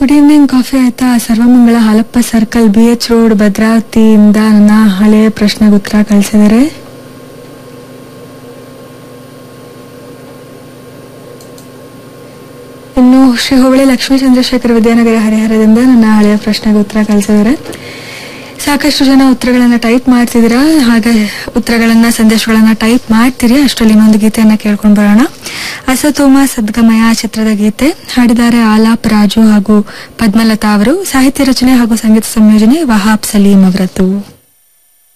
good evening coffee ಆಯ್ತಾ Sarvamangala Halappa circle B H road ಭದ್ರಾವತಿಯಿಂದ ನನ್ನ ಹಳೆಯ ಪ್ರಶ್ನೆಗೆ ಉತ್ತರ ಕಳಿಸಿದರೆ ಇನ್ನು ಶ್ರೀ ಹೋಬಳಿ ಲಕ್ಷ್ಮೀ ಚಂದ್ರಶೇಖರ್ ವಿದ್ಯಾನಗರ ಹರಿಹರದಿಂದ ನನ್ನ ಹಳೆಯ ಪ್ರಶ್ನೆಗೆ ಉತ್ತರ ಕಳಿಸಿದರೆ ಸಾಕಷ್ಟು ಜನ ಉತ್ತರಗಳನ್ನ ಟೈಪ್ ಮಾಡ್ತಿದ್ದೀರಾ ಹಾಗೆ ಉತ್ತರಗಳನ್ನ ಸಂದೇಶಗಳನ್ನ ಟೈಪ್ ಮಾಡ್ತೀರಿ ಅಷ್ಟರಲ್ಲಿ ಇನ್ನೊಂದು ಗೀತೆಯನ್ನ ಕೇಳ್ಕೊಂಡು ಬರೋಣ ಅಸತೋಮ ಸದ್ಗಮಯ ಚಿತ್ರದ ಗೀತೆ ಹಾಡಿದ್ದಾರೆ ಆಲಾಪ್ ರಾಜು ಹಾಗೂ ಪದ್ಮಲತಾ ಅವರು ಸಾಹಿತ್ಯ ರಚನೆ ಹಾಗೂ ಸಂಗೀತ ಸಂಯೋಜನೆ ವಹಾಬ್ ಸಲೀಂ ಅವರದ್ದು